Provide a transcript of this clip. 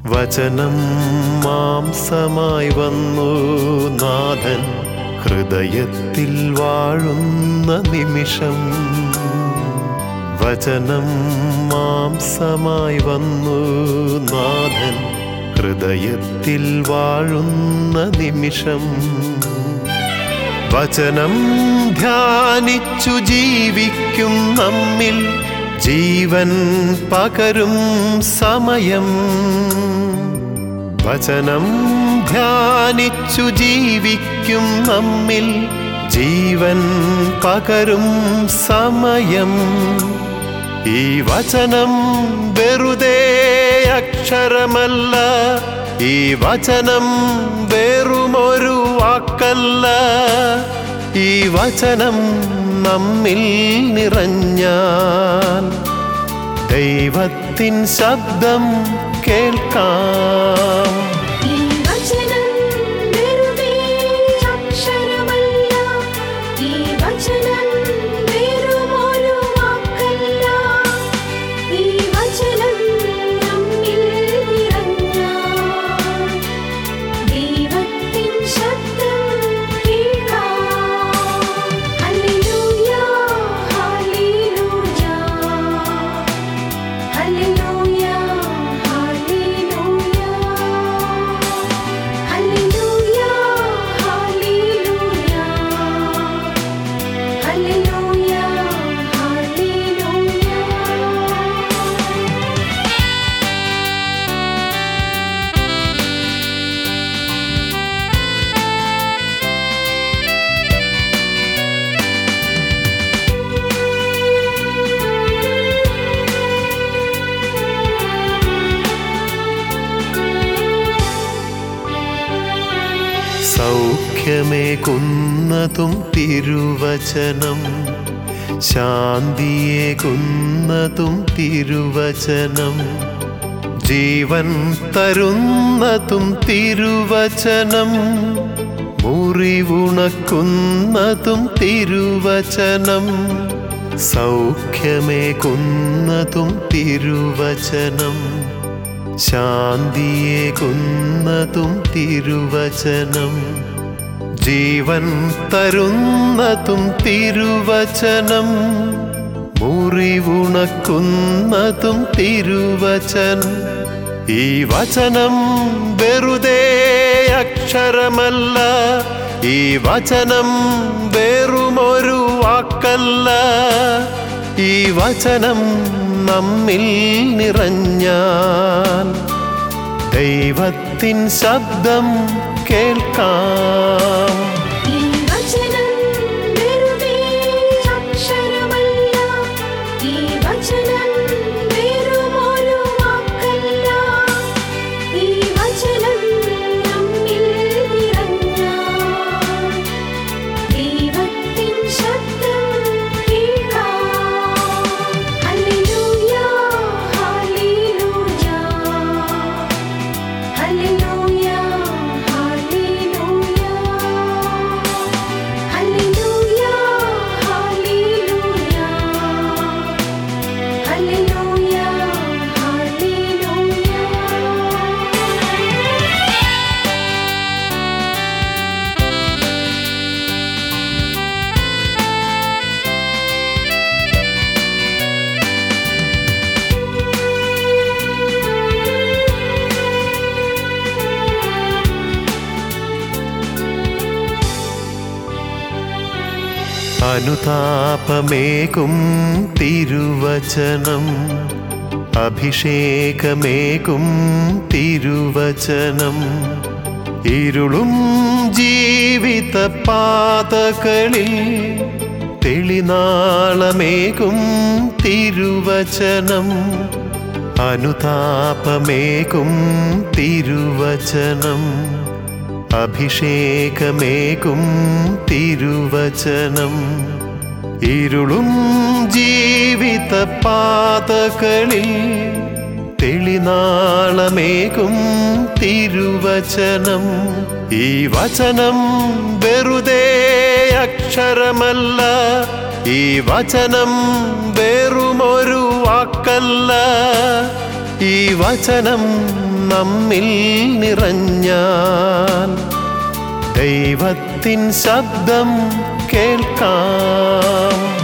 വചനം മാംസമായി വന്നു നാഥൻ ഹൃദയത്തിൽ വാഴുന്ന നിമിഷം വചനം മാംസമായി വന്നു നാഥൻ ഹൃദയത്തിൽ വാഴുന്ന നിമിഷം വചനം ധ്യാനിച്ചു ജീവിക്കും നമ്മിൽ ജീവൻ പകരും സമയം വചനം ധ്യാനിച്ചു ജീവിക്കും നമ്മിൽ ജീവൻ പകരും സമയം ഈ വചനം വെറുതെ അക്ഷരമല്ല ഈ വചനം വെറുമൊരു വാക്കല്ല ഈ വചനം നമ്മിൽ നിറഞ്ഞാൽ ദൈവത്തിൻ ശബ്ദം കേൾക്കാം ഈ വചനം വെറുതെ അക്ഷരമല്ല ഈ വചനം വെറുമൊരു വാക്കല്ല ഈ വചനം നമ്മിൽ നിറഞ്ഞാൽ ദൈവത്തിൻ ശബ്ദം കേൾക്കാം hallelujah hallelujah hallelujah hallelujah hallelujah hallelujah hallelujah hallelujah സൗഖ്യമേകുന്നതും തിരുവചനം ശാന്തിയേകുന്നതും തിരുവചനം ജീവൻ തരുന്നതും തിരുവചനം മുറിവുണക്കുന്നതും തിരുവചനം സൗഖ്യമേകുന്നതും തിരുവചനം ശാന്തിയേകുന്നതും തിരുവചനം ജീവൻ തരുന്നതും തിരുവചനം മുറിവുണക്കുന്നതും തിരുവചനം ഈ വചനം വെറുതെ അക്ഷരമല്ല ഈ വചനം വെറുമൊരു വാക്കല്ല ഈ വചനം നമ്മിൽ നിറഞ്ഞാൽ ദൈവത്തിൻ ശബ്ദം കേൾക്കാം ഈ വചനം വെറുതെ അക്ഷരമല്ല ഈ വചനം വെറുമൊരു വാക്കല്ല ഈ വചനം നമ്മിൽ നിറഞ്ഞാൽ ദൈവത്തിൻ ശബ്ദം കേൾക്കാം hallelujah hallelujah hallelujah hallelujah hallelujah hallelujah hallelujah hallelujah അനുതാപമേകും തിരുവചനം അഭിഷേകമേകും തിരുവചനം ഇരുളും ജീവിത പാതകളിൽ തെളിനാളമേകും തിരുവചനം അനുതാപമേകും തിരുവചനം അഭിഷേകമേകും തിരുവചനം ഇരുളും ജീവിത പാതകളിൽ തെളിനാളമേകും തിരുവചനം ഈ വചനം വെറുതെ അക്ഷരമല്ല ഈ വചനം വെറുമൊരു വാക്കല്ല ഈ വചനം നമ്മിൽ നിറഞ്ഞാൽ ദൈവത്തിൻ ശബ്ദം കേൾക്കാം